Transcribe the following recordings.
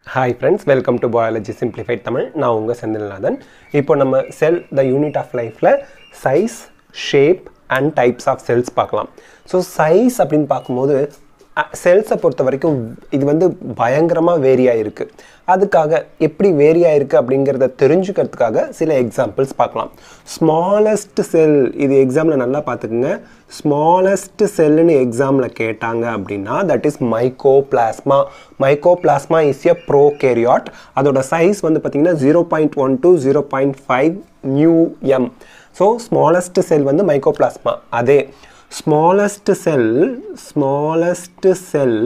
hi friends welcome to biology simplified Tamil நான் உங்கள் செந்தில்நாதன் இப்போ நம்ம செல் த யூனிட் ஆஃப் லைஃப்பில் size shape and types of cells பார்க்கலாம் ஸோ சைஸ் அப்படின்னு பார்க்கும்போது செல்ஸை பொறுத்த வரைக்கும் இது வந்து பயங்கரமாக வேரி ஆகிருக்கு அதுக்காக எப்படி வேரி ஆகிருக்கு அப்படிங்கிறத தெரிஞ்சுக்கிறதுக்காக சில எக்ஸாம்பிள்ஸ் பார்க்கலாம் ஸ்மாலஸ்ட் செல் இது எக்ஸாமில் நல்லா பார்த்துக்குங்க ஸ்மாலஸ்ட் செல்லுன்னு எக்ஸாமில் கேட்டாங்க அப்படின்னா that is mycoplasma mycoplasma is a prokaryote அதோட சைஸ் வந்து பார்த்திங்கன்னா zero point one to zero point five mu m so smallest cell வந்து மைக்கோபிளாஸ்மா அதே smallest cell smallest cell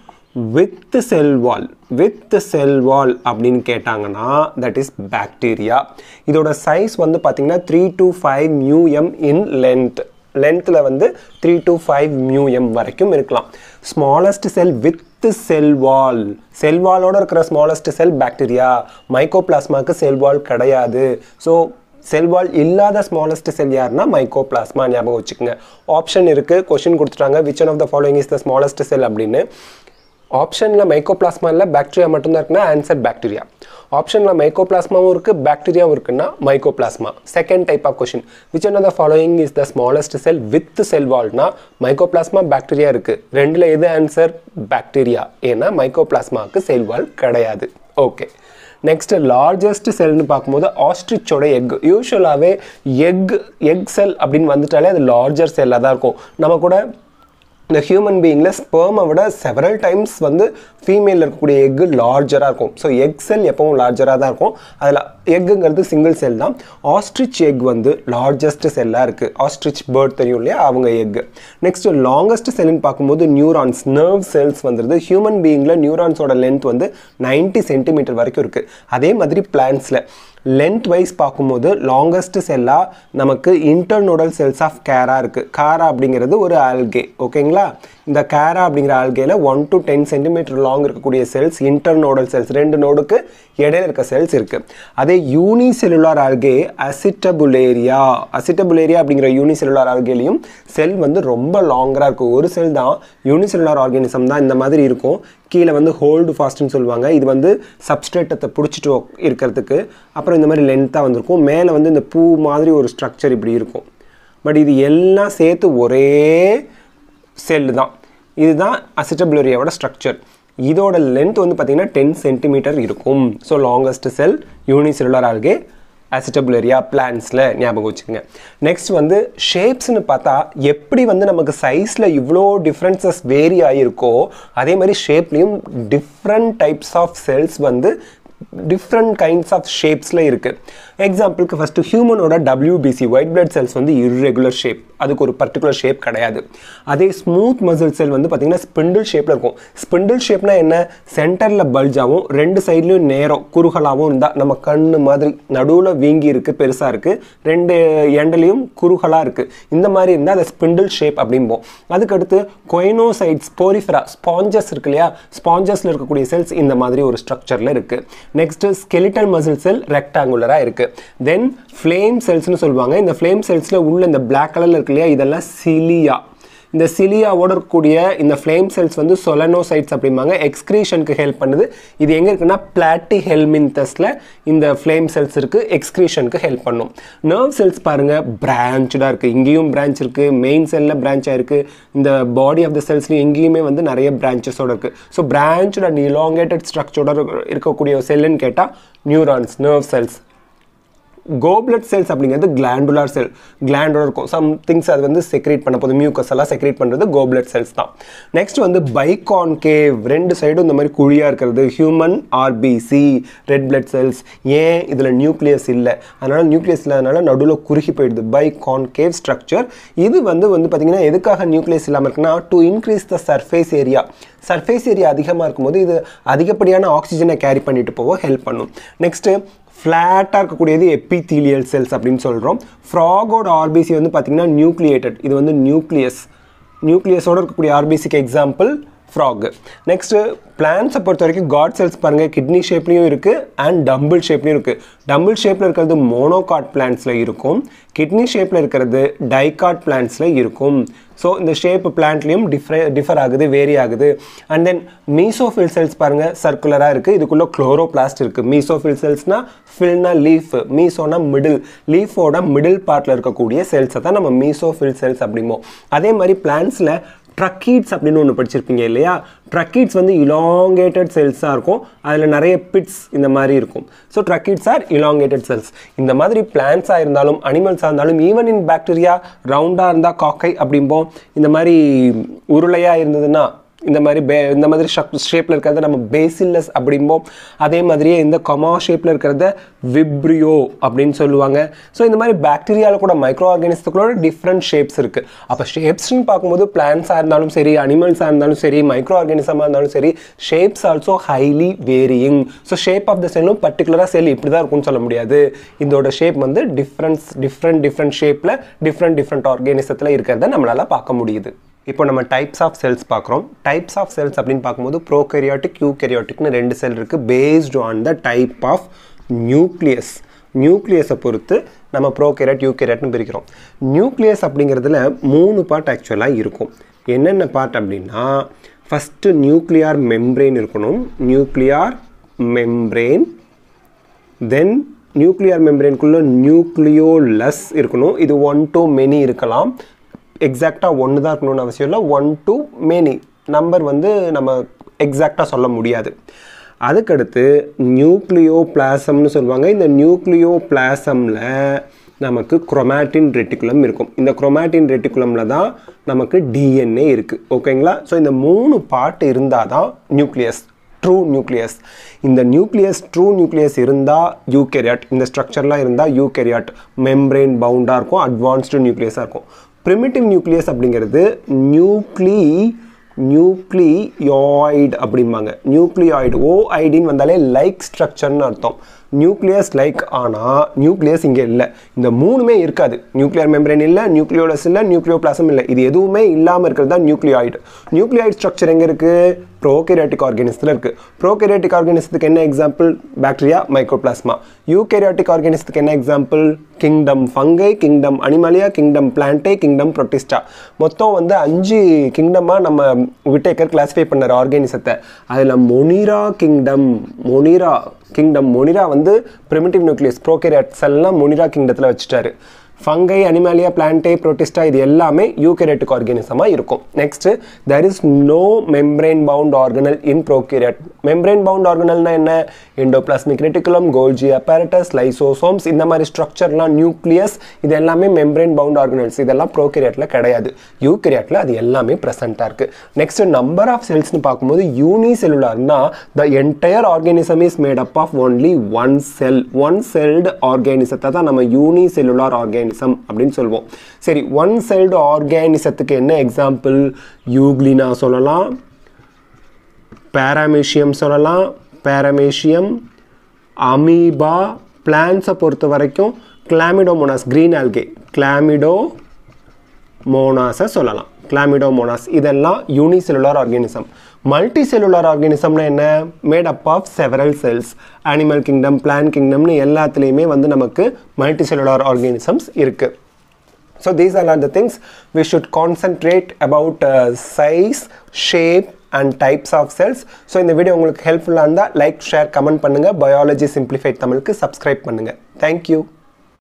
with cell wall with cell wall அப்படின்னு கேட்டாங்கன்னா that is bacteria இதோட size வந்து பார்த்திங்கன்னா three to five mu m in length லென்த்தில் வந்து three to five mu m வரைக்கும் இருக்கலாம் ஸ்மாலஸ்ட் செல் வித் செல் வால் செல் வாலோட இருக்கிற ஸ்மாலஸ்ட் செல் பாக்டீரியா மைக்கோபிளாஸ்மாக்கு செல் வால் கிடையாது ஸோ செல்வால் இல்லாத ஸ்மாலஸ்ட் செல் யாருன்னா மைக்கோபிளாஸ்மா ஞாபகம் வச்சுக்கோங்க ஆப்ஷன் இருக்குது கொஷின் கொடுத்துட்டாங்க which one of the following is the smallest cell அப்படின்னு ஆப்ஷனில் மைக்கோபிளாஸ்மா இல்லை பாக்டீரியா மட்டும்தான் இருக்குன்னா ஆன்சர் பாக்டீரியா ஆப்ஷனில் மைக்கோபிளாஸ்மாவும் இருக்குது பாக்டீரியாவும் இருக்குன்னா mycoplasma second type of question which one of the following is the smallest cell with cell வால்னா மைக்கோபிளாஸ்மா பாக்டீரியா இருக்குது ரெண்டில் எது ஆன்சர் பாக்டீரியா ஏன்னா மைக்கோபிளாஸ்மாவுக்கு செல் வால் கிடையாது ஓகே நெக்ஸ்ட் லார்ஜஸ்ட் செல்னு பார்க்கும்போது ஆஸ்ட்ரிச்சோட எக் யூஸ்வலாகவே எக் எக் செல் அப்படின்னு வந்துட்டாலே அது லார்ஜர் செல்லாக தான் இருக்கும் நம்ம கூட இந்த ஹியூமன் பீயிங்கில் ஸ்பேமை விட செவரல் டைம்ஸ் வந்து ஃபீமேலில் இருக்கக்கூடிய எக்கு லார்ஜராக இருக்கும் ஸோ எக் செல் எப்பவும் லார்ஜராக தான் இருக்கும் அதில் எக்குங்கிறது சிங்கிள் செல் தான் ஆஸ்ட்ரிச் எக் வந்து லார்ஜஸ்ட் செல்லாக இருக்குது ஆஸ்ட்ரிச் பேர்ட் தெரியும் இல்லையா அவங்க எக் நெக்ஸ்ட் லாங்கஸ்ட் செல்லுன்னு பார்க்கும்போது நியூரான்ஸ் நர்வ் செல்ஸ் வந்துருது ஹியூமன் பீயிங்கில் நியூரான்ஸோட லென்த் வந்து நைன்ட்டி சென்டிமீட்டர் வரைக்கும் இருக்குது அதே மாதிரி பிளான்ஸில் லென்த் வைஸ் பார்க்கும்போது லாங்கஸ்ட் செல்லாக நமக்கு இன்டர்னோடல் செல்ஸ் ஆஃப் கேரா இருக்குது காரா அப்படிங்கிறது ஒரு ஆல்கே ஓகேங்களா இந்த கேரா அப்படிங்கிற ஆல்கேல one to ten centimetre long இருக்கக்கூடிய செல்ஸ் இன்டர்னோடல் செல்ஸ் ரெண்டு நோடுக்கு இடையில இருக்க செல்ஸ் இருக்குது அதே யூனிசெல்லுலார் ஆல்கே அசிட்டபுலேரியா அசிட்டபுலேரியா அப்படிங்கிற யூனிசெல்லுலார் ஆல்கேலையும் செல் வந்து ரொம்ப லாங்கராக இருக்கும் ஒரு செல் தான் யூனிசெல்லுலார் ஆர்கானிசம் தான் இந்த மாதிரி இருக்கும் கீழே வந்து ஹோல்டு ஃபாஸ்ட்னு சொல்லுவாங்க இது வந்து சப்ஸ்ட்ரேட்டத்தை பிடிச்சிட்டு இருக்கிறதுக்கு அப்புறம் இந்த மாதிரி லென்த்தாக வந்திருக்கும் மேலே வந்து இந்த பூ மாதிரி ஒரு ஸ்ட்ரக்சர் இப்படி இருக்கும் பட் இது எல்லாம் சேர்த்து ஒரே செல்லு தான் இதுதான் அசிட்டபிளரியாவோட ஸ்ட்ரக்சர் இதோட லென்த் வந்து பார்த்திங்கன்னா டென் சென்டிமீட்டர் இருக்கும் so longest cell unicellular algae acetabularia பிளான்ஸில் ஞாபகம் வச்சுக்கோங்க நெக்ஸ்ட் வந்து ஷேப்ஸ்னு பார்த்தா எப்படி வந்து நமக்கு சைஸில் இவ்வளோ டிஃப்ரென்சஸ் வேரி ஆகிருக்கோ அதே மாதிரி ஷேப்லேயும் டிஃப்ரெண்ட் டைப்ஸ் ஆஃப் செல்ஸ் வந்து டிஃப்ரெண்ட் கைண்ட்ஸ் ஆஃப் ஷேப்ஸில் இருக்குது எக்ஸாம்பிளுக்கு ஃபஸ்ட்டு ஹியூமனோட டபிள்யூபிசி ஒயிட் பிளட் செல்ஸ் வந்து இர்ரெகுலர் ஷேப் அதுக்கு ஒரு பர்டிகுலர் ஷேப் கிடையாது அதே ஸ்மூத் மசில் செல் வந்து பார்த்திங்கன்னா ஸ்பிண்டில் ஷேப்பில் இருக்கும் ஸ்பிண்டில் ஷேப்னா என்ன சென்டரில் பல்ஜாகவும் ரெண்டு சைட்லேயும் நேரம் குறுகலாகவும் இருந்தால் நம்ம கண் மாதிரி நடுவில் வீங்கி இருக்குது பெருசாக இருக்குது ரெண்டு எண்டலையும் குறுகலாக இருக்குது இந்த மாதிரி இருந்தால் அதை ஸ்பிண்டில் ஷேப் அப்படிம்போம் அதுக்கடுத்து கொயினோசைட்ஸ் போரிஃபரா ஸ்பாஞ்சஸ் இருக்கு இல்லையா ஸ்பாஞ்சஸில் இருக்கக்கூடிய செல்ஸ் இந்த மாதிரி ஒரு ஸ்ட்ரக்சரில் இருக்குது நெக்ஸ்ட்டு ஸ்கெலிட்டல் மசில் செல் ரெக்டாங்குலராக இருக்குது தென் ஃப்ளேம் செல்ஸ்னு சொல்லுவாங்க இந்த ஃப்ளேம் செல்ஸில் உள்ள இந்த பிளாக் கலரில் இருக்கு இல்லையா இதெல்லாம் சிலியா இந்த சிலியாவோட இருக்கக்கூடிய இந்த ஃப்ளேம் செல்ஸ் வந்து சொலனோசைட்ஸ் அப்படிம்பாங்க எக்ஸ்க்ரீஷனுக்கு ஹெல்ப் பண்ணுது இது எங்கே இருக்குன்னா பிளாட்டி ஹெல்மின்தஸில் இந்த ஃப்ளேம் செல்ஸ் இருக்குது எக்ஸ்க்ரீஷனுக்கு ஹெல்ப் பண்ணும் நர்வ் செல்ஸ் பாருங்கள் பிரான்ச்சாக இருக்குது இங்கேயும் பிரான்ச் இருக்குது மெயின் செல்லில் பிரான்ச்சாக இருக்குது இந்த பாடி ஆஃப் த செல்ஸ்லையும் எங்கேயுமே வந்து நிறைய பிரான்ச்சஸோட இருக்குது ஸோ பிரான்ச்சோட அண்ட் இலாங்கேட்டட் ஸ்ட்ரக்சரோட இருக்கக்கூடிய செல்லுன்னு கேட்டால் neurons nerve cells goblet cells அப்படிங்கிறது கிளாண்டுலார் செல் கிளாண்டோட இருக்கும் சம் திங்ஸ் அது வந்து செக்ரேட் பண்ண போது மியூக்கஸ் எல்லாம் செக்ரேட் பண்ணுறது கோப்லட் செல்ஸ் தான் நெக்ஸ்ட் வந்து பைகான் கேவ் ரெண்டு சைடும் இந்த மாதிரி குழியாக இருக்கிறது human RBC red blood cells ஏன் இதில் நியூக்ளியஸ் இல்லை அதனால் நியூக்ளியஸ் இல்லாதனால நடுவில் குறுகி போயிடுது பைகான் கேவ் ஸ்ட்ரக்சர் இது வந்து வந்து பார்த்திங்கன்னா எதுக்காக நியூக்ளியஸ் இல்லாமல் இருக்குன்னா to increase the surface area surface area அதிகமாக இருக்கும்போது இது அதிகப்படியான ஆக்சிஜனை கேரி பண்ணிட்டு போக ஹெல்ப் பண்ணும் நெக்ஸ்ட்டு ஃப்ளாட்டாக இருக்கக்கூடியது எப்பித்தீலியல் செல்ஸ் அப்படின்னு சொல்கிறோம் ஃப்ராகோட ஆர்பிசி வந்து பார்த்திங்கன்னா நியூக்ளியேட்டட் இது வந்து நியூக்ளியஸ் நியூக்ளியஸோடு இருக்கக்கூடிய ஆர்பிசிக்கு எக்ஸாம்பிள் ஃப்ராக் நெக்ஸ்ட்டு பிளான்ஸை பொறுத்த வரைக்கும் காட் செல்ஸ் பாருங்கள் கிட்னி ஷேப்லேயும் இருக்குது அண்ட் டம்பிள் ஷேப்லேயும் இருக்குது டம்பிள் ஷேப்பில் இருக்கிறது மோனோகாட் பிளான்ஸில் இருக்கும் கிட்னி ஷேப்பில் இருக்கிறது டைகாட் பிளான்ஸில் இருக்கும் ஸோ இந்த ஷேப் பிளான்ட்லேயும் டிஃப்ரெ டிஃபர் ஆகுது வேரி ஆகுது அண்ட் தென் மீசோஃபில் செல்ஸ் பாருங்கள் சர்க்குலராக இருக்குது இதுக்குள்ளே குளோரோபிளாஸ்ட் இருக்குது மீசோஃபில் செல்ஸ்னால் ஃபில்னா லீஃப் மீசோனா மிடில் லீஃபோட மிடில் பார்ட்டில் இருக்கக்கூடிய செல்ஸை தான் நம்ம மீசோஃபில் செல்ஸ் அப்படிம்போம் அதே மாதிரி பிளான்ஸில் ட்ரக்கீட்ஸ் அப்படின்னு ஒன்று படிச்சிருப்பீங்க இல்லையா ட்ரக்கீட்ஸ் வந்து இலாங்கேட்டட் செல்ஸாக இருக்கும் அதில் நிறைய பிட்ஸ் இந்த மாதிரி இருக்கும் so tracheids are elongated cells இந்த மாதிரி பிளான்ஸாக இருந்தாலும் அனிமல்ஸாக இருந்தாலும் ஈவன் இன் பாக்டீரியா ரவுண்டாக இருந்தால் காக்கை அப்படிம்போம் இந்த மாதிரி உருளையாக இருந்ததுன்னா இந்த மாதிரி பே இந்த மாதிரி ஷேப்பில் இருக்கிறத நம்ம பேசில்லஸ் அப்படிம்போம் அதே மாதிரியே இந்த கொமா ஷேப்பில் இருக்கிறத விப்ரியோ அப்படின்னு சொல்லுவாங்க ஸோ இந்த மாதிரி பாக்டீரியாவில் கூட மைக்ரோ ஆர்கானிசத்துக்குள்ள டிஃப்ரெண்ட் ஷேப்ஸ் இருக்குது அப்போ ஷேப்ஸ்னு பார்க்கும்போது பிளான்ஸாக இருந்தாலும் சரி அனிமல்ஸாக இருந்தாலும் சரி மைக்ரோ ஆர்கானிசமாக இருந்தாலும் சரி shapes also highly varying so shape of the செல்லும் பர்டிகுலராக செல் இப்படி தான் இருக்கும்னு சொல்ல முடியாது இதோட ஷேப் வந்து டிஃப்ரெண்ட்ஸ் டிஃப்ரெண்ட் டிஃப்ரெண்ட் ஷேப்பில் டிஃப்ரெண்ட் டிஃப்ரெண்ட் ஆர்கானிசத்தில் இருக்கிறத நம்மளால் பார்க்க முடியுது இப்போ நம்ம டைப்ஸ் ஆஃப் செல்ஸ் பார்க்குறோம் டைப்ஸ் ஆஃப் செல்ஸ் அப்படின்னு பார்க்கும்போது ப்ரோகெரியாட்டிக் யூகெரியாட்டிக்னு ரெண்டு செல் இருக்குது based on the type of nucleus நியூக்ளியஸை பொறுத்து நம்ம ப்ரோகெரியாட் யூகெரியாட்னு பிரிக்கிறோம் நியூக்ளியஸ் அப்படிங்கிறதுல மூணு பார்ட் ஆக்சுவலாக இருக்கும் என்னென்ன பார்ட் அப்படின்னா ஃபஸ்ட்டு நியூக்ளியார் மெம்ப்ரெயின் இருக்கணும் நியூக்ளியார் மெம்ப்ரெயின் தென் நியூக்ளியார் மெம்ப்ரெயின்குள்ளே நியூக்ளியோலஸ் இருக்கணும் இது ஒன் டு மெனி இருக்கலாம் எக்ஸாக்டாக ஒன்று தான் இருக்கணும்னு அவசியம் இல்லை ஒன் டு மெனி நம்பர் வந்து நம்ம எக்ஸாக்டாக சொல்ல முடியாது அதுக்கடுத்து நியூக்ளியோ பிளாசம்னு சொல்லுவாங்க இந்த நியூக்ளியோ பிளாசமில் நமக்கு குரோமேட்டின் ரெட்டிகுலம் இருக்கும் இந்த குரோமேட்டின் ரெட்டிகுலமில் தான் நமக்கு டிஎன்ஏ இருக்குது ஓகேங்களா ஸோ இந்த மூணு பார்ட் இருந்தால் தான் நியூக்ளியஸ் ட்ரூ நியூக்ளியஸ் இந்த நியூக்ளியஸ் ட்ரூ நியூக்ளியஸ் இருந்தால் யூகெரியாட் இந்த ஸ்ட்ரக்சர்லாம் இருந்தால் யூகெரியாட் மெம்ப்ரெயின் பவுண்டாக இருக்கும் அட்வான்ஸ்டு நியூக்ளியஸாக இருக்கும் ப்ரிமிட்டிவ் நியூக்ளியஸ் அப்படிங்கிறது நியூக்ளி நியூக்ளியாய்டு அப்படிம்பாங்க நியூக்ளியாய்டு ஓஐடின்னு வந்தாலே லைக் ஸ்ட்ரக்சர்னு அர்த்தம் நியூக்ளியஸ் லைக் ஆனால் நியூக்ளியஸ் இங்கே இல்லை இந்த மூணுமே இருக்காது நியூக்ளியர் மெம்பரேன் இல்லை நியூக்ளியோலஸ் இல்லை நியூக்ளியோபிளாசம் இல்லை இது எதுவுமே இல்லாமல் இருக்கிறது தான் நியூக்ளியாய்டு நியூக்ளியாய்டு ஸ்ட்ரக்சர் எங்கே இருக்குது ப்ரோகேரியாட்டிக் ஆர்கானிசத்தில் இருக்குது ப்ரோகேரியாட்டிக் ஆர்கானிசத்துக்கு என்ன எக்ஸாம்பிள் பாக்டீரியா மைக்ரோபிளாஸ்மா யூகேரியாட்டிக் ஆர்கானிசத்துக்கு என்ன example kingdom fungi kingdom animalia kingdom plantae kingdom protista மொத்தம் வந்து அஞ்சு கிங்டமாக நம்ம விட்டேக்கர் கிளாஸிஃபை பண்ணார் ஆர்கானிசத்தை அதில் monera kingdom monera kingdom monera வந்து ப்ரிமிட்டிவ் நியூக்ளியஸ் ப்ரோகேரியாட்ஸ் எல்லாம் மொனிரா கிங்டத்தில் வச்சுட்டாரு ஃபங்கை அனிமாலியா பிளான்டே ப்ரோட்டிஸ்டா இது எல்லாமே யூகேரியட்டிக் ஆர்கானிசமாக இருக்கும் next there is no membrane bound organelle in prokaryote membrane bound ஆர்கனல்னா என்ன endoplasmic reticulum Golgi apparatus lysosomes இந்த மாதிரி ஸ்ட்ரக்சர்லாம் நியூக்ளியஸ் இது எல்லாமே மெம்ப்ரெயின் பவுண்ட் ஆர்கனல்ஸ் இதெல்லாம் ப்ரோகேரியட்டில் கிடையாது யூகேரியட்டில் அது எல்லாமே ப்ரெசென்ட்டாக இருக்குது நெக்ஸ்ட் நம்பர் ஆஃப் செல்ஸ்னு பார்க்கும்போது யூனி செல்லுலார்னா the entire organism is made up of only one cell one celled ஆர்கானிசத்தை தான் நம்ம யூனி செல்லுலார் ஆர்கானிசம் அப்படின்னு சொல்லுவோம் சரி ஒன் செல்டு ஆர்கானிசத்துக்கு என்ன எக்ஸாம்பிள் யூக்ளினா சொல்லலாம் பேராமேஷியம் சொல்லலாம் பேராமேஷியம் அமீபா பிளான்ஸை பொறுத்த வரைக்கும் கிளாமிடோமோனாஸ் க்ரீன் ஆல்கே கிளாமிடோ மோனாஸை சொல்லலாம் கிளாமிடோமோனாஸ் இதெல்லாம் யூனிசெல்லுலார் ஆர்கானிசம் மல்டி செல்லுலார் ஆர்கானிசம்னா என்ன made up of several cells animal kingdom plant கிங்டம்னு எல்லாத்துலேயுமே வந்து நமக்கு மல்டி செல்லுலார் ஆர்கானிசம்ஸ் இருக்குது so these are are the things we should concentrate about size shape and types of cells so இந்த video உங்களுக்கு ஹெல்ப்ஃபுல்லாக இருந்தால் லைக் ஷேர் கமெண்ட் பண்ணுங்கள் பயாலஜி சிம்பிளிஃபைட் தமிழுக்கு சப்ஸ்கிரைப் பண்ணுங்கள் தேங்க்யூ